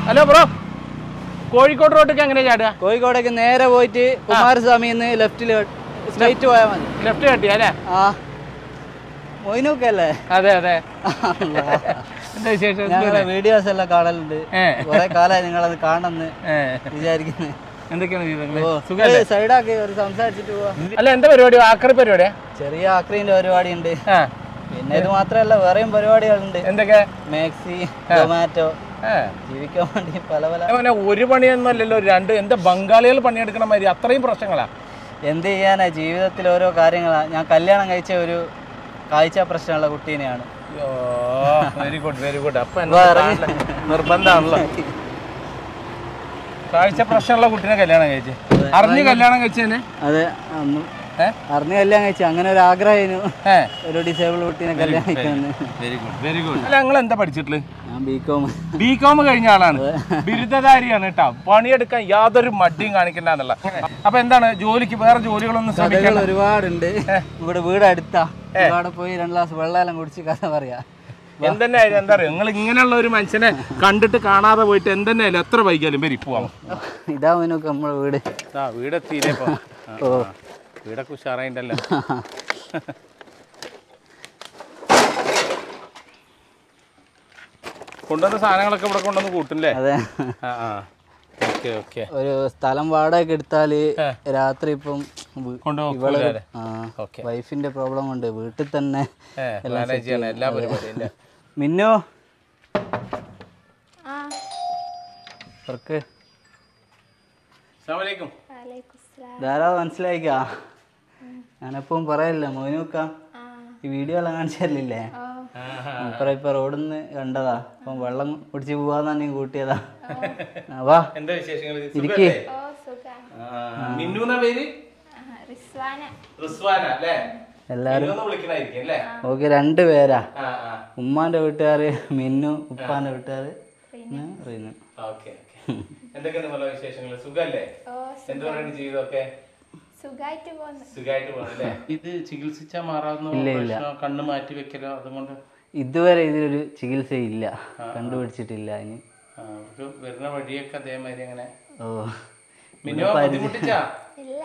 Hello bro Kozhikode റോട്ടിക്ക് എങ്ങനെ ചാടുക കോഴിക്കോടേക്ക് നേരെ പോയിട്ട് കുമാരസ്വാമിന്ന് ലെഫ്റ്റിൽ സ്ട്രൈറ്റ് പോയാൽ മതി ലെഫ്റ്റ് കട്ടിയ അല്ലേ ആ മൊയിനൂക്കല്ലേ അതെ അതെ എന്താ വിശേഷം ഞങ്ങളെ വീഡിയോസ് എല്ലാം കാണലുണ്ട് ഏ. കുറെ കാലമായി നിങ്ങളത് കാണുമെന്ന് ഏ, വിചാരിക്കുന്നു എന്തൊക്കെയാണ് വിവരങ്ങൾ ഓ സുഖല്ലേ സൈഡാക്കി ഒരു സംസാരിച്ചിട്ട് പോവാ അല്ല എന്താ പരിപാടി ആക്രി പരിപാടിയാ ചെറിയ ആക്രീന്റെ പരിപാടി ഉണ്ട് ആ പിന്നെ ഇത് മാത്രമല്ല വേറെയും പരിപാടികളുണ്ട് എന്തൊക്കെ മാക്സി ടൊമാറ്റോ ഏ ജീവിക്കാൻ വേണ്ടി പല പല അങ്ങനെ ഒരു പണിയൊന്നും അല്ലല്ലോ രണ്ട് എന്താ ബംഗാളികൾ പണിയെടുക്കണ മാതിരി അത്രയും പ്രശ്നങ്ങളാ എന്ത് ചെയ്യാനാ ജീവിതത്തിൽ ഓരോ കാര്യങ്ങളാ ഞാൻ കല്യാണം കഴിച്ച ഒരു കാഴ്ച പ്രശ്നമുള്ള കുട്ടീനെയാണ് വെരി ഗുഡ് വെരി ഗുഡ് അപ്പൊ വാ, ഇറങ്ങ്. നിർബന്ധമാണല്ലോ കാഴ്ച പ്രശ്നമുള്ള കുട്ടീനെ കല്യാണം കഴിച്ചേ അറിഞ്ഞ് കല്യാണം കഴിച്ചേനെ അതെ അന്ന് ഏ? അറിഞ്ഞ് കല്യാണം കഴിച്ചു അങ്ങനെ ഒരു ആഗ്രഹമായിരുന്നു ഏ ഒരു ഡിസേബിൾ കുട്ടീനെ കല്യാണം കഴിക്കാന്ന് വെരി ഗുഡ് വെരി ഗുഡ് അല്ല നിങ്ങൾ എന്താ പഠിച്ചിട്ടുള്ളത് ഞാൻ ബി കോം ബി കോം കഴിഞ്ഞ ആളാണ് ബിരുദധാരിയാണ് കേട്ടോ പണിയെടുക്കാൻ യാതൊരു മടിയും കാണിക്കണ്ടെന്നുള്ള അപ്പൊ എന്താണ് ജോലിക്ക് വേറെ ജോലികളൊന്നും കഥകൾ ശ്രമിക്കണം ഒരുപാടുണ്ട് ഇവിടെ വീട് അടുത്താ അവിടെ പോയി രണ്ട് ഗ്ലാസ് വെള്ളം കുടിച്ച് കഥ പറയാ എന്തെന്നെ ആയാലും എന്താ പറയുക നിങ്ങൾ ഇങ്ങനെയുള്ള ഒരു മനുഷ്യനെ കണ്ടിട്ട് കാണാതെ പോയിട്ട് എന്തെന്നെ ആയാലും എത്ര വൈകിയാലും വരി പോവാം ഇതാ മോനൊക്കെ നമ്മളെ വീട് ആ വീടെത്തിയില്ലേ ഇപ്പൊ ആ, ഓ ആ. വീടൊക്കെ ഉഷാറായിട്ടല്ലോ കൊണ്ടുവന്ന സാധനങ്ങളൊക്കെ ഇവിടെ കൊണ്ടുവന്ന് കൂട്ടില്ലേ അതെ ആ ആ ഓക്കെ ഓക്കെ ഒരു സ്ഥലം വാടക എടുത്താല് രാത്രി ഇപ്പം വീ- കൊണ്ടുപോകൂലേ ആ ഓക്കെ വൈഫിന്റെ പ്രോബ്ലം ഉണ്ട് വീട്ടിൽ തന്നെ ഏ മാനേജ് ചെയ്യണം എല്ലാ പരിപാടിയും അല്ലേ മിന്നു അവർക്ക് അസ്സലാമലൈക്കും ധാരാളം മനസ്സിലായിക്കാ ഞാനെപ്പം പറയല്ല മോനൂക്ക ഈ വീഡിയോ എല്ലാം കാണിച്ചു തരലില്ലേ മൂപ്പറ ഇപ്പൊ റോഡിൽ നിന്ന് കണ്ടതാ അപ്പം വെള്ളം കുടിച്ച് പോവാന്ന് കൂട്ടിയതാ ആ, വാ എന്താ വിശേഷങ്ങൾ ഇരിക്കേ മിന്നുന്ന പേര് റിസ്വാന അല്ലേ എല്ലാരും മിന്നു എന്ന് വിളിക്കണായിരിക്കും അല്ലേ ഓക്കെ രണ്ട് പേരാ ആ ആ ഉമ്മാന്റെ വീട്ടുകാര് മിന്നു ഉപ്പാന്റെ വീട്ടുകാര് പിന്നെ റീനു ഓക്കെ ഓക്കെ എന്തൊക്കെയാണ് നല്ല വിശേഷങ്ങൾ സുഖല്ലേ എന്ത് പറയുന്നു ജീവിതമൊക്കെ സുഖായിട്ട് പോന്നു സുഖമായിട്ട് പോകണല്ലേ ഇത് ചികിത്സിച്ചാൽ മാറാവുന്ന പ്രശ്നം കണ്ണ് മാറ്റി വെക്കലോ അതുകൊണ്ട് ഇതുവരെ ഇതിലൊരു ചികിത്സയില്ല കണ്ടുപിടിച്ചിട്ടില്ല ഇനി ആ, അവർക്ക് വരുന്ന വഴിയൊക്കെ അതേമാതിരി അങ്ങനെ ഓ മിന്നോ ബുദ്ധിമുട്ടിച്ചാ ഇല്ല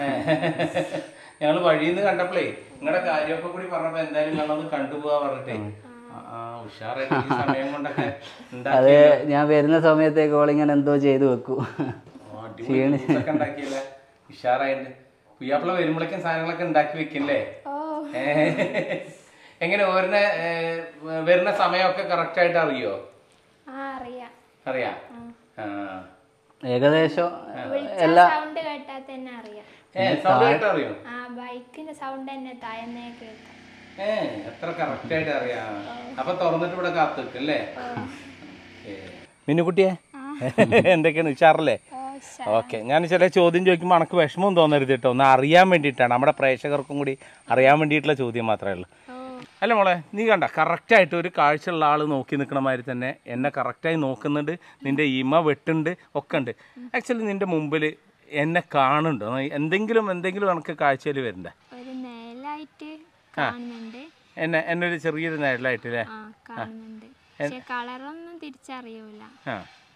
ഞങ്ങൾ വഴിയിൽ നിന്ന് കണ്ടപ്പോഴേ നിങ്ങളുടെ കാര്യമൊക്കെ കൂടി പറഞ്ഞപ്പോ എന്തായാലും ഞങ്ങളൊന്ന് കണ്ടുപോവാ പറഞ്ഞിട്ടേ ആ, ആ ഉഷാറായിട്ട് ഈ സമയം കൊണ്ടൊക്കെ ഉണ്ടാക്കി അത് ഞാൻ വരുന്ന സമയത്തേക്ക് ഓളിങ്ങനെ എന്തോ ചെയ്തു വെക്കൂ അടിപൊളി ജ്യൂസൊക്കെ ഉണ്ടാക്കിയല്ലേ ഉഷാറായിട്ട് പുയ്യാപ്പിള വരുമ്പോഴേക്കും സാധനങ്ങളൊക്കെ ഉണ്ടാക്കി വെക്കില്ലേ ഓ ഏ. എങ്ങനെ ഓരുന്ന ഏ, വരുന്ന സമയമൊക്കെ കറക്റ്റ് ആയിട്ട് അറിയോ ആ അറിയാം അറിയാം ആ ഏകദേശം വിളിച്ച സൗണ്ട് കേട്ടാൽ തന്നെ അറിയാം ഏ സൗണ്ട് കേട്ട് അറിയോ ആ ബൈക്കിന്റെ സൗണ്ട് തന്നെ താഴന്നേ കേൾക്കാം ഏ എത്ര കറക്റ്റ് ആയിട്ട് അറിയാം അപ്പൊ തുറന്നിട്ട് ഇവിടെ കാത്തു നിൽക്കും അല്ലേ മിന്നുകുട്ടിയെ എന്തൊക്കെയാണ് ഉഷാറല്ലേ ഓ ശ- ഓക്കെ ഞാൻ ചില ചോദ്യം ചോദിക്കുമ്പോൾ അനക്ക് വിഷമം തോന്നരുത് കേട്ടോ ഒന്ന് അറിയാൻ വേണ്ടിയിട്ടാണ് നമ്മുടെ പ്രേക്ഷകർക്കും കൂടി അറിയാൻ വേണ്ടിയിട്ടുള്ള ചോദ്യം മാത്രമേ ഉള്ളൂ ഓ അല്ല മോളെ നീ കണ്ട കറക്റ്റായിട്ട് ഒരു കാഴ്ചയുള്ള ആൾ നോക്കി നിൽക്കണ മാതിരി തന്നെ എന്നെ കറക്റ്റായി നോക്കുന്നുണ്ട് നിന്റെ ഇമ വെട്ടുണ്ട് ഒക്കെ ഉണ്ട് ആക്ച്വലി നിന്റെ മുമ്പിൽ എന്നെ കാണുന്നുണ്ടോ എന്തെങ്കിലും എന്തെങ്കിലും എനിക്ക് കാഴ്ചയിൽ വരണ്ടേ ഒരു നേലായിട്ട് കാണുന്നുണ്ട് എന്നെ എന്നെ ഒരു ചെറിയൊരു നേരലായിട്ടില്ലേ ആ കാണുന്നുണ്ട് പക്ഷെ കളറൊന്നും തിരിച്ചറിയൂല ആ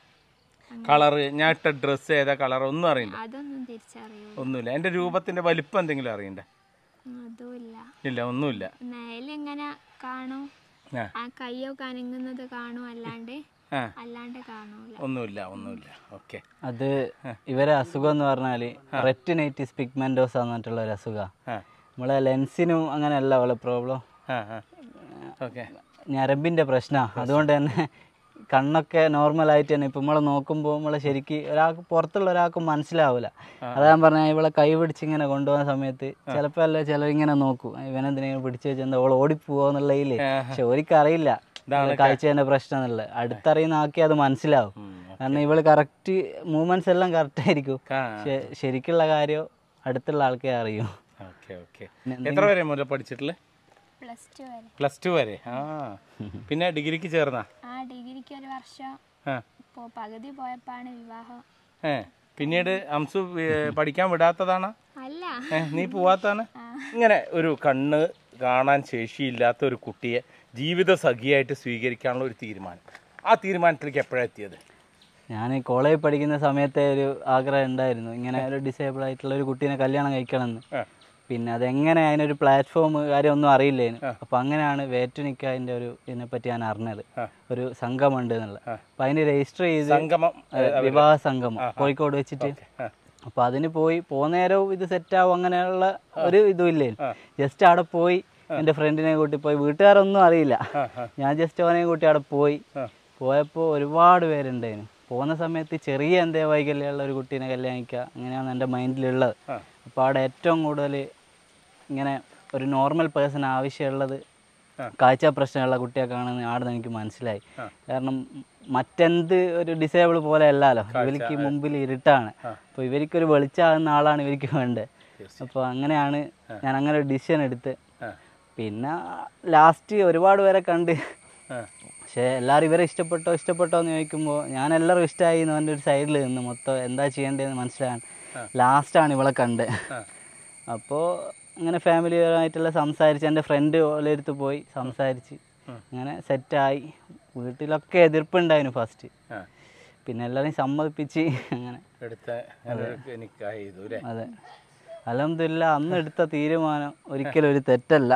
കളറ് ഞാൻ ഇട്ട ഡ്രസ്സ് ഏതാ കളർ ഒന്നും അറിയില്ല അതൊന്നും തിരിച്ചറിയൂല ഒന്നുമില്ല എൻ്റെ രൂപത്തിൻ്റെ വലിപ്പം എന്തെങ്കിലും അറിയണ്ടേ അതുമില്ല ഇല്ല ഒന്നുമില്ല നേലിങ്ങനെ കാണും ആ ആ കയ്യൊക്കെ അനങ്ങുന്നത് കാണും അല്ലാണ്ട് ആ അല്ലാണ്ട് കാണൂല ഒന്നുമില്ല ഒന്നുമില്ല ഓക്കെ അത് ഇവരെ അസുഖം എന്ന് പറഞ്ഞാല് റെറ്റിനൈറ്റിസ് പിഗ്മെന്റോസ് എന്നിട്ടുള്ള ഒരു അസുഖം ആ നമ്മളെ ലെൻസിനും അങ്ങനെയല്ല അവളെ പ്രോബ്ലം ആ ആ ഓക്കെ ഞരമ്പിന്റെ പ്രശ്നമാണ് അതുകൊണ്ട് തന്നെ കണ്ണൊക്കെ നോർമലായിട്ട് തന്നെ ഇപ്പം നമ്മളെ നോക്കുമ്പോൾ നമ്മളെ ശരിക്ക് ഒരാൾക്ക് പുറത്തുള്ള ഒരാൾക്ക് മനസ്സിലാവില്ല അതാ ഞാൻ പറഞ്ഞ ഇവളെ കൈ പിടിച്ച് ഇങ്ങനെ കൊണ്ടുപോകുന്ന സമയത്ത് ചിലപ്പോൾ അല്ല ചിലർ ഇങ്ങനെ നോക്കും ഇവനെന്തിനെങ്കിലും പിടിച്ച് വെച്ച് എന്താ ഓൾ ഓടിപ്പോവോ എന്നുള്ളതില് പക്ഷെ ഓരിക്ക് അറിയില്ല കാഴ്ചേൻ്റെ പ്രശ്നം എന്നുള്ളത് അടുത്തറിയുന്ന ആക്കി അത് മനസ്സിലാവും കാരണം ഇവള് കറക്റ്റ് മൂവ്മെന്റ്സ് എല്ലാം കറക്റ്റ് ആയിരിക്കും ആ പക്ഷെ ശരിക്കുള്ള കാര്യം അടുത്തുള്ള ആൾക്കേ അറിയൂ ഓക്കെ ഓക്കെ എത്ര വരെ മുതൽ പഠിച്ചിട്ടുള്ളത് പ്ലസ് ടു വരെ പ്ലസ് ടു വരെ ആ പിന്നെ ഡിഗ്രിക്ക് ചേർന്നാ ആ ഡിഗ്രിക്ക് ഒരു വർഷം ആ ഇപ്പോൾ പകുതി പോയപ്പോഴാണ് വിവാഹം ഏ പിന്നീട് അംസു ഏ, പഠിക്കാൻ വിടാത്തതാണ് അല്ല ഏ നീ പോവാത്താണ് ഇങ്ങനെ ഒരു കണ്ണ് കാണാൻ ശേഷിയില്ലാത്ത ഒരു കുട്ടിയെ ജീവിത സഖിയായിട്ട് സ്വീകരിക്കാനുള്ള ഒരു തീരുമാനം ആ തീരുമാനത്തിലേക്ക് എപ്പോഴാണ് എത്തിയത് ഞാൻ കോളേജിൽ പഠിക്കുന്ന സമയത്തെ ഒരു ആഗ്രഹം ഉണ്ടായിരുന്നു ഇങ്ങനെ ഒരു ഡിസേബിൾ ആയിട്ടുള്ള ഒരു കുട്ടീനെ കല്യാണം കഴിക്കണമെന്ന് ആ. പിന്നെ അതെങ്ങനെ അതിനൊരു പ്ലാറ്റ്ഫോം കാര്യമൊന്നും അറിയില്ലായിരുന്നു അപ്പം അങ്ങനെയാണ് വേറ്റുനിക്കാതിൻ്റെ ഒരു ഇതിനെപ്പറ്റി ഞാൻ അറിഞ്ഞത് ആ. ഒരു സംഘമുണ്ട് എന്നുള്ളത് അപ്പം അതിന് രജിസ്റ്റർ ചെയ്ത് സംഗമം അതെ, വിവാഹ സംഘം കോഴിക്കോട് വെച്ചിട്ട് ആ. അപ്പൊ അതിന് പോയി പോകുന്നേരവും ഇത് സെറ്റ് ആവും അങ്ങനെയുള്ള ഒരു ഇതും ഇല്ലേ ആ. ജസ്റ്റ് അവിടെ പോയി എൻ്റെ ഫ്രണ്ടിനെ കൂട്ടി പോയി വീട്ടുകാരൊന്നും അറിയില്ല ആ, ആ. ഞാൻ ജസ്റ്റ് അവനെ കൂട്ടി അവിടെ പോയി ആ. പോയപ്പോൾ ഒരുപാട് പേരുണ്ടായിരുന്നു പോകുന്ന സമയത്ത് ചെറിയ എന്തേ വൈകല്യമുള്ള ഒരു കുട്ടീനെ കല്യാണിക്കുക അങ്ങനെയാണ് എൻ്റെ മൈൻഡിലുള്ളത് ആ. അപ്പോൾ അവിടെ ഏറ്റവും കൂടുതൽ ഇങ്ങനെ ഒരു നോർമൽ പേഴ്സൺ ആവശ്യമുള്ളത് ആ. കാഴ്ച പ്രശ്നമുള്ള കുട്ടിയൊക്കെയാണെന്ന് ആടെ എനിക്ക് മനസ്സിലായി ആ. കാരണം മറ്റെന്ത് ഒരു ഡിസേബിൾ പോലെ അല്ലല്ലോ ഇവർക്ക് മുമ്പിൽ ഇരുട്ടാണ് അപ്പോൾ ഇവർക്കൊരു വെളിച്ചാകുന്ന ആളാണ് ഇവർക്ക് വേണ്ടത് അപ്പോൾ അങ്ങനെയാണ് ഞാൻ അങ്ങനെ ഒരു ഡിസിഷൻ എടുത്ത് ആ. പിന്നെ ലാസ്റ്റ് ഒരുപാട് പേരെ കണ്ട് ആ. പക്ഷേ എല്ലാവരും ഇവരെ ഇഷ്ടപ്പെട്ടോ ഇഷ്ടപ്പെട്ടോ എന്ന് ചോദിക്കുമ്പോൾ ഞാൻ എല്ലാവരും ഇഷ്ടമായി എന്ന് എൻ്റെ ഒരു സൈഡിൽ നിന്ന് മൊത്തം എന്താ ചെയ്യേണ്ടതെന്ന് മനസ്സിലാകാൻ ലാസ്റ്റാണ് ഇവളെ കണ്ട് ആ. അപ്പോൾ അങ്ങനെ ഫാമിലിയായിട്ടുള്ള സംസാരിച്ച് എൻ്റെ ഫ്രണ്ട് ഓലെടുത്ത് പോയി സംസാരിച്ച് അങ്ങനെ സെറ്റായി വീട്ടിലൊക്കെ എതിർപ്പുണ്ടായിരുന്നു ഫസ്റ്റ് ആ. പിന്നെ എല്ലാവരെയും സമ്മതിപ്പിച്ച് അങ്ങനെ എടുത്ത എനിക്ക് ചെയ്തു അല്ലേ അതെ അലഹമില്ല അന്ന് എടുത്ത തീരുമാനം ഒരിക്കലും ഒരു തെറ്റല്ല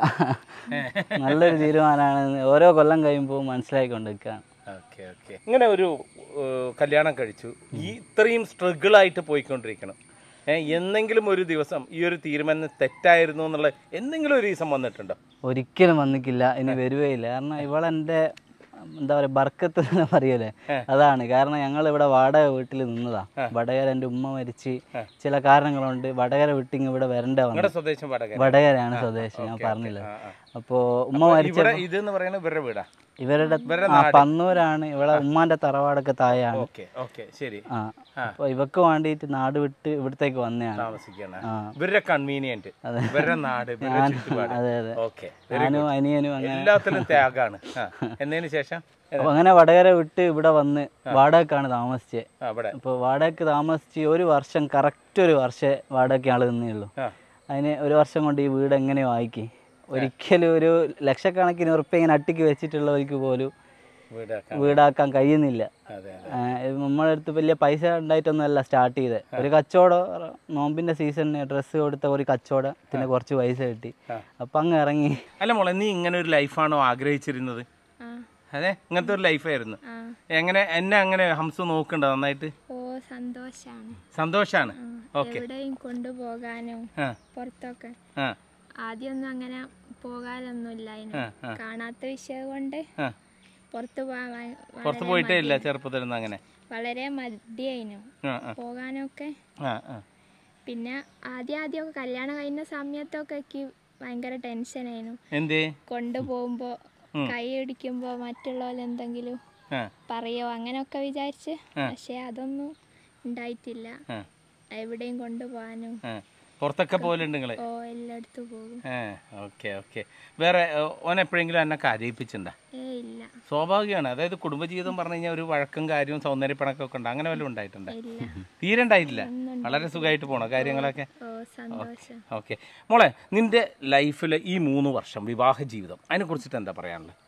നല്ലൊരു തീരുമാനമാണ് ഓരോ കൊല്ലം കഴിയുമ്പോൾ മനസ്സിലാക്കിക്കൊണ്ടിരിക്കുകയാണ് ഓക്കെ ഓക്കെ ഇങ്ങനെ ഒരു ഏഹ്, കല്യാണം കഴിച്ചു ഈ ഇത്രയും സ്ട്രഗിൾ ആയിട്ട് പോയിക്കൊണ്ടിരിക്കണം ഏഹ്, എന്നെങ്കിലും ഒരു ദിവസം ഈ ഒരു തീരുമാനം തെറ്റായിരുന്നു എന്നുള്ള എന്തെങ്കിലും ഒരു ദിവസം വന്നിട്ടുണ്ടോ ഒരിക്കലും വന്നിക്കില്ല ഇനി വരുവേയില്ല കാരണം ഇവളെൻ്റെ എന്താ പറയുക ബർക്കത്ത് എന്ന് പറയൂലേ അതാണ് കാരണം ഞങ്ങൾ ഇവിടെ വാടക വീട്ടിൽ നിന്നതാ വടകര എൻ്റെ ഉമ്മ മരിച്ച് ചില കാരണങ്ങളുണ്ട് വടകര വിട്ടിങ് ഇവിടെ വരണ്ട വന്നു നിങ്ങളുടെ സ്വദേശം വടകര വടകരയാണ് സ്വദേശം ഞാൻ പറഞ്ഞില്ല ആ, ആ. അപ്പോൾ ഉമ്മ മരിച്ച ഇവിടെ ഇത് എന്ന് പറയുന്നത് ഇവരുടെ വീടാ ഇവരുടെ ആ പന്നൂരാണ് ഇവിടെ ഉമ്മാന്റെ തറവാടൊക്കെ താഴെയാണ് ഓക്കെ ഓക്കെ ശരി ആ അപ്പോൾ ഇവക്ക് വേണ്ടിയിട്ട് നാട് വിട്ട് ഇവിടത്തേക്ക് വന്നതാണ് താമസിക്കാണ് ആ. ഇവരുടെ കൺവീനിയന്റ് ഇവരുടെ നാട് ഇവരുടെ ചുറ്റുപാട് അതെ അതെ ഓക്കെ ഞാനും അനിയനും അങ്ങനെ എല്ലാത്തിലും ത്യാഗാണ് ആ. എന്നതിന് ശേഷം അപ്പോൾ അങ്ങനെ വടകര വിട്ട് ഇവിടെ വന്ന് വാടകക്കാണ് താമസിച്ചത് ആ, ഇവിടെ അപ്പോൾ വാടകയ്ക്ക് താമസിച്ച് ഒരു വർഷം കറക്റ്റ് ഒരു വർഷം വാടകയ്ക്ക് ആൾ നിന്നേ ഉള്ളൂ ആ അതിന് ഒരു വർഷം കൊണ്ട് ഈ വീട് എങ്ങനെയോ ആക്കി ഒരിക്കലും ഒരു ലക്ഷക്കണക്കിന് ഉറുപ്പ്യ ഇങ്ങനെ അട്ടിക്ക് വെച്ചിട്ടുള്ളവർക്ക് പോലും വീടാക്കാൻ വീടാക്കാൻ കഴിയുന്നില്ല അതെ അതെ ആ, ഇത് നമ്മുടെ അടുത്ത് വലിയ പൈസ ഉണ്ടായിട്ടൊന്നുമല്ല സ്റ്റാർട്ട് ചെയ്തത് ഒരു കച്ചവടം നോമ്പിന്റെ സീസണിന് ഡ്രസ്സ് കൊടുത്ത ഒരു കച്ചവടത്തിന് കുറച്ച് പൈസ കിട്ടി അപ്പം അങ്ങ് ഇറങ്ങി അല്ല മോളെ നീ ഇങ്ങനെ ഒരു ലൈഫാണോ ആഗ്രഹിച്ചിരുന്നത് ആ അതെ ഇങ്ങനത്തെ ഒരു ലൈഫായിരുന്നു ആ എങ്ങനെ എന്നെ അങ്ങനെ ഹംസ നോക്കണ്ടോ നന്നായിട്ട് ഓ സന്തോഷാണ് സന്തോഷാണ് ആ, ഓക്കെ എവിടെയും കൊണ്ടുപോകാനും ആ പുറത്തൊക്കെ ആ ആദ്യമൊന്നും അങ്ങനെ പോകാനൊന്നും ഇല്ലായിരുന്നു ആ, ആ. കാണാത്ത വിഷയം കൊണ്ട് ആ പുറത്ത് പോകാൻ വ- പുറത്ത് വളരെ പോയിട്ടേ ഇല്ല മടി- ചെറുപ്പത്തിൽ നിന്ന് അങ്ങനെ വളരെ മടിയായിരുന്നു ആ ആ പോകാനൊക്കെ ആ ആ പിന്നെ ആദ്യം ആദ്യമൊക്കെ കല്യാണം കഴിഞ്ഞ സമയത്തൊക്കെ എനിക്ക് ഭയങ്കര ടെൻഷനായിരുന്നു എന്തേ കൊണ്ടുപോകുമ്പോൾ കൈ ഇടിക്കുമ്പോൾ മറ്റുള്ളവർ എന്തെങ്കിലും ആ പറയോ അങ്ങനെയൊക്കെ വിചാരിച്ച് പക്ഷെ അതൊന്നും ഉണ്ടായിട്ടില്ല ആ എവിടെയും കൊണ്ടുപോകാനും ആ പുറത്തൊക്കെ പോലുണ്ട് നിങ്ങള് ഓ എല്ലായിടത്തും പോകും ആ ഓക്കെ ഓക്കെ വേറെ ഏ, ഓൻ എപ്പോഴെങ്കിലും എന്നെ കരയിപ്പിച്ചിട്ടുണ്ടാ ഏ ഇല്ല സ്വാഭാവികമാണ് അതായത് കുടുംബജീവിതം പറഞ്ഞു കഴിഞ്ഞാൽ ഒരു വഴക്കും കാര്യവും സൗന്ദര്യപ്പണക്കൊക്കെ ഉണ്ട് അങ്ങനെ വല്ലതും ഉണ്ടായിട്ടുണ്ടോ ഇല്ല തീരെ ഉണ്ടായിട്ടില്ല ഒന്നും വളരെ സുഖമായിട്ട് പോണോ കാര്യങ്ങളൊക്കെ ഓ സന്തോഷം ഓക്കെ മോളെ നിന്റെ ലൈഫിലെ ഈ മൂന്ന് വർഷം വിവാഹ ജീവിതം അതിനെ കുറിച്ചിട്ട് എന്താ പറയാനുള്ളത്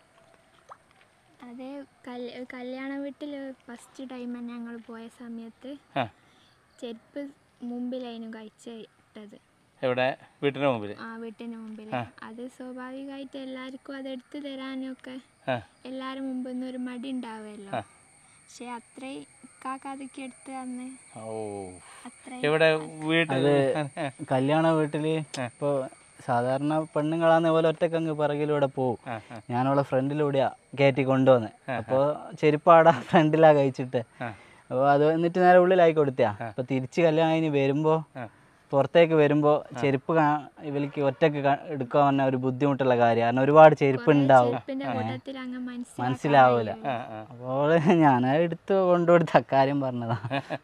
അതേ കല് കല്യാണ വീട്ടിൽ ഫസ്റ്റ് ടൈം ഞങ്ങൾ പോയ സമയത്ത് ആ ചെരുപ്പ് മുമ്പിലായിരുന്നു കഴിച്ചിട്ടത് എവിടെ വീട്ടിന് മുമ്പിൽ ആ വീട്ടിന് മുമ്പിൽ അത് സ്വാഭാവികമായിട്ട് എല്ലാവർക്കും അത് എടുത്തു തരാനൊക്കെ ആ എല്ലാവരും മുമ്പിൽ നിന്ന് ഒരു മടി ഉണ്ടാവുമല്ലോ പക്ഷെ അത്രയും കാക്കാതൊക്കെ എടുത്ത് തന്ന് ഓ അത്രയും എവിടെ വീട്ടിൽ കല്യാണ വീട്ടില് ഇപ്പോൾ സാധാരണ പെണ്ണുങ്ങളാന്ന് പോലെ ഒറ്റക്കങ്ങ് പിറകിലൂടെ പോവും ആ, ആ. ഞാനവളെ ഫ്രണ്ടിലൂടെയാ കയറ്റി കൊണ്ടുവന്ന് അപ്പോൾ ചെരുപ്പാടാ ഫ്രണ്ടിലാ കഴിച്ചിട്ട് ആ. അപ്പോൾ അത് എന്നിട്ട് നേരെ ഉള്ളിലായി കൊടുത്തയാ അപ്പോൾ തിരിച്ച് കല്യാണം കഴിഞ്ഞ് വരുമ്പോൾ ആ. പുറത്തേക്ക് വരുമ്പോൾ ചെരുപ്പ് കാ- ഇവർക്ക് ഒറ്റക്ക് ക- എടുക്കാൻ പറഞ്ഞ ഒരു ബുദ്ധിമുട്ടുള്ള കാര്യം കാരണം ഒരുപാട് ചെരുപ്പ് ഉണ്ടാവും ചെരുപ്പിന്റെ കൂട്ടത്തിൽ അങ്ങ് മനസ്സിലാക്കാൻ മനസ്സിലാവൂല ആ ആ അപ്പോൾ ഞാൻ എടുത്ത് കൊണ്ടുകൊടുത്ത അക്കാര്യം പറഞ്ഞതാ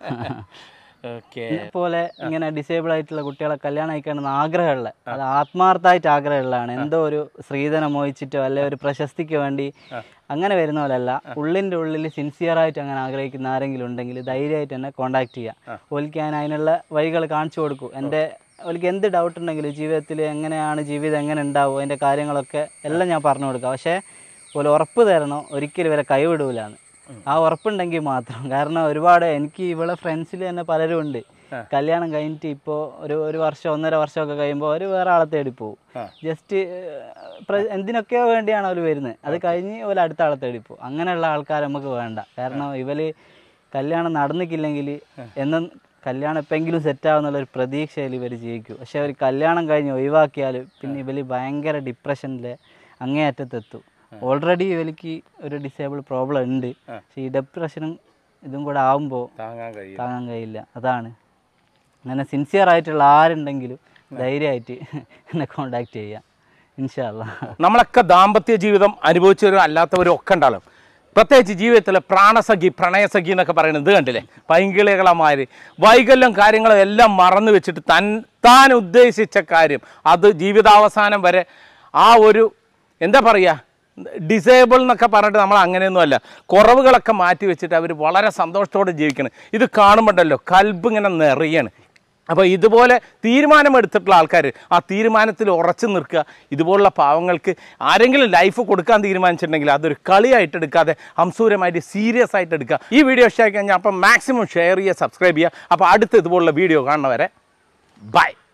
ഓക്കെ പോലെ ഇങ്ങനെ ഡിസേബിൾ ആയിട്ടുള്ള കുട്ടികളെ കല്യാണം കഴിക്കണമെന്ന് ആഗ്രഹമുള്ള അത് ആത്മാർത്ഥമായിട്ട് ആഗ്രഹമുള്ളതാണ് എന്തോ ഒരു സ്ത്രീധനം മോഹിച്ചിട്ടോ അല്ലെ ഒരു പ്രശസ്തിക്ക് വേണ്ടി അങ്ങനെ വരുന്ന പോലെയല്ല ഉള്ളിൻ്റെ ഉള്ളിൽ സിൻസിയർ ആയിട്ട് അങ്ങനെ ആഗ്രഹിക്കുന്ന ആരെങ്കിലും ഉണ്ടെങ്കിൽ ധൈര്യമായിട്ട് എന്നെ കോൺടാക്ട് ചെയ്യാം ഓലിക്ക് ഞാൻ അതിനുള്ള വഴികൾ കാണിച്ചു കൊടുക്കും എൻ്റെ ഓലിക്ക് എന്ത് ഡൗട്ട് ഉണ്ടെങ്കിലും ജീവിതത്തിൽ എങ്ങനെയാണ് ജീവിതം എങ്ങനെ ഉണ്ടാവും അതിൻ്റെ കാര്യങ്ങളൊക്കെ എല്ലാം ഞാൻ പറഞ്ഞു കൊടുക്കാം പക്ഷേ ഓല് ഉറപ്പ് തരണം ഒരിക്കലും ഇവരെ കൈവിടൂലാന്ന് ആ ഉറപ്പുണ്ടെങ്കിൽ മാത്രം കാരണം ഒരുപാട് എനിക്ക് ഇവളെ ഫ്രണ്ട്സിൽ തന്നെ പലരും ഉണ്ട് കല്യാണം കഴിഞ്ഞിട്ട് ഇപ്പോൾ ഒരു ഒരു വർഷം ഒന്നര വർഷമൊക്കെ കഴിയുമ്പോൾ അവർ വേറെ ആളെ തേടി പോകും ജസ്റ്റ് എന്തിനൊക്കെയോ വേണ്ടിയാണ് അവർ വരുന്നത് അത് കഴിഞ്ഞ് ഒരു അടുത്ത ആളെ തേടി പോകും അങ്ങനെയുള്ള ആൾക്കാർ നമുക്ക് വേണ്ട കാരണം ഇവര് കല്യാണം നടന്നിക്കില്ലെങ്കിൽ എന്നും കല്യാണം എപ്പെങ്കിലും സെറ്റ് ആവുന്നുള്ള ഒരു പ്രതീക്ഷയിൽ ഇവർ ജീവിക്കും പക്ഷെ അവർ കല്യാണം കഴിഞ്ഞ് ഒഴിവാക്കിയാൽ പിന്നെ ഇവർ ഭയങ്കര ഡിപ്രഷനിൽ അങ്ങേയറ്റത്തെത്തും ഓൾറെഡി ഇവർക്ക് ഒരു ഡിസേബിൾ പ്രോബ്ലം ഉണ്ട് പക്ഷെ ഈ ഡിപ്രഷനും ഇതും കൂടെ ആവുമ്പോൾ താങ്ങാൻ കഴിയും താങ്ങാൻ കഴിയില്ല അതാണ് അങ്ങനെ സിൻസിയർ ആയിട്ടുള്ള ആരുണ്ടെങ്കിലും ധൈര്യമായിട്ട് എന്നെ കോണ്ടാക്ട് ചെയ്യാം ഇൻഷാല്ല നമ്മളൊക്കെ ദാമ്പത്യ ജീവിതം അനുഭവിച്ചവരും അല്ലാത്തവരും ഒക്കെ ഉണ്ടാവും പ്രത്യേകിച്ച് ജീവിതത്തിലെ പ്രാണസഖി പ്രണയസഖി എന്നൊക്കെ പറയുന്നത് ഇത് കണ്ടില്ലേ പൈങ്കിളികളമാര് വൈകല്യം കാര്യങ്ങളും എല്ലാം മറന്നു വെച്ചിട്ട് തൻ താൻ ഉദ്ദേശിച്ച കാര്യം അത് ജീവിതാവസാനം വരെ ആ ഒരു എന്താ പറയുക ഡിസേബിൾ എന്നൊക്കെ പറഞ്ഞിട്ട് നമ്മൾ അങ്ങനെയൊന്നുമല്ല കുറവുകളൊക്കെ മാറ്റി വെച്ചിട്ട് അവർ വളരെ സന്തോഷത്തോടെ ജീവിക്കണം ഇത് കാണുമ്പോണ്ടല്ലോ കൽബ് ഇങ്ങനെ നിറയാണ് അപ്പോൾ ഇതുപോലെ തീരുമാനമെടുത്തിട്ടുള്ള ആൾക്കാർ ആ തീരുമാനത്തിൽ ഉറച്ചു നിൽക്കുക ഇതുപോലുള്ള പാവങ്ങൾക്ക് ആരെങ്കിലും ലൈഫ് കൊടുക്കാൻ തീരുമാനിച്ചിട്ടുണ്ടെങ്കിൽ അതൊരു കളിയായിട്ട് എടുക്കാതെ ഹംസൂരമായിട്ട് സീരിയസ് ആയിട്ട് എടുക്കുക ഈ വീഡിയോ ഇഷ്ടമായി കഴിഞ്ഞാൽ അപ്പം മാക്സിമം ഷെയർ ചെയ്യുക സബ്സ്ക്രൈബ് ചെയ്യുക അപ്പോൾ അടുത്ത ഇതുപോലുള്ള വീഡിയോ കാണുന്നവരെ ബൈ